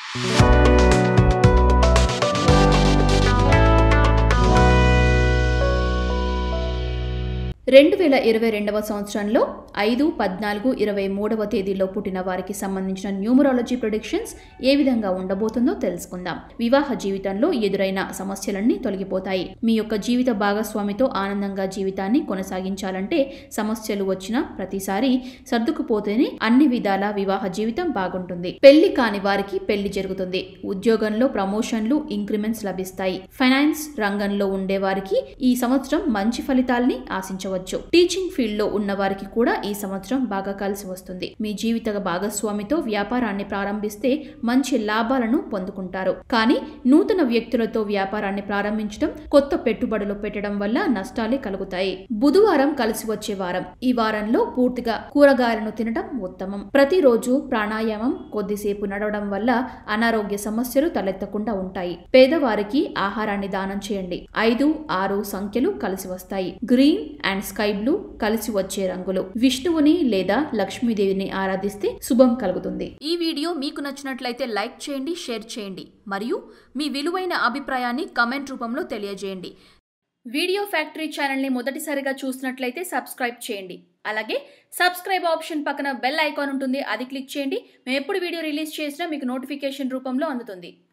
రెండు వేల ఇరవై రెండవ సంవత్సరంలో ఐదు పద్నాలుగు ఇరవై మూడవ తేదీలో పుట్టిన వారికి సంబంధించిన న్యూమరాలజీ ప్రొడిక్షన్స్ ఏ విధంగా ఉండబోతుందో తెలుసుకుందాం వివాహ జీవితంలో ఎదురైన సమస్యలన్నీ తొలగిపోతాయి మీ యొక్క జీవిత భాగస్వామితో ఆనందంగా జీవితాన్ని కొనసాగించాలంటే సమస్యలు వచ్చిన ప్రతిసారి సర్దుకుపోతేనే అన్ని విధాల వివాహ జీవితం బాగుంటుంది పెళ్లి కాని వారికి పెళ్లి జరుగుతుంది ఉద్యోగంలో ప్రమోషన్లు ఇంక్రిమెంట్స్ లభిస్తాయి ఫైనాన్స్ రంగంలో ఉండే వారికి ఈ సంవత్సరం మంచి ఫలితాల్ని ఆశించవచ్చు టీచింగ్ ఫీల్డ్ లో ఉన్న వారికి కూడా ఈ సంవత్సరం బాగా కలిసి వస్తుంది మీ జీవిత భాగస్వామితో వ్యాపారాన్ని ప్రారంభిస్తే మంచి లాభాలను పొందుకుంటారు కానీ నూతన వ్యక్తులతో వ్యాపారాన్ని ప్రారంభించడం కొత్త పెట్టుబడులు పెట్టడం వల్ల నష్టాలే కలుగుతాయి బుధవారం కలిసి వచ్చే వారం ఈ వారంలో పూర్తిగా కూరగాయలను తినడం ఉత్తమం ప్రతిరోజు ప్రాణాయామం కొద్దిసేపు నడవడం వల్ల అనారోగ్య సమస్యలు తలెత్తకుండా ఉంటాయి పేదవారికి ఆహారాన్ని దానం చేయండి ఐదు ఆరు సంఖ్యలు కలిసి వస్తాయి గ్రీన్ అండ్ స్కై బ్లూ కలిసి వచ్చే రంగులు విష్ణువుని లేదా లక్ష్మీదేవిని ఆరాధిస్తే శుభం కలుగుతుంది ఈ వీడియో మీకు నచ్చినట్లయితే లైక్ చేయండి షేర్ చేయండి మరియు మీ విలువైన అభిప్రాయాన్ని కమెంట్ రూపంలో తెలియజేయండి వీడియో ఫ్యాక్టరీ ఛానల్ని మొదటిసారిగా చూసినట్లయితే సబ్స్క్రైబ్ చేయండి అలాగే సబ్స్క్రైబ్ ఆప్షన్ పక్కన బెల్ ఐకాన్ ఉంటుంది అది క్లిక్ చేయండి మేము ఎప్పుడు వీడియో రిలీజ్ చేసినా మీకు నోటిఫికేషన్ రూపంలో అందుతుంది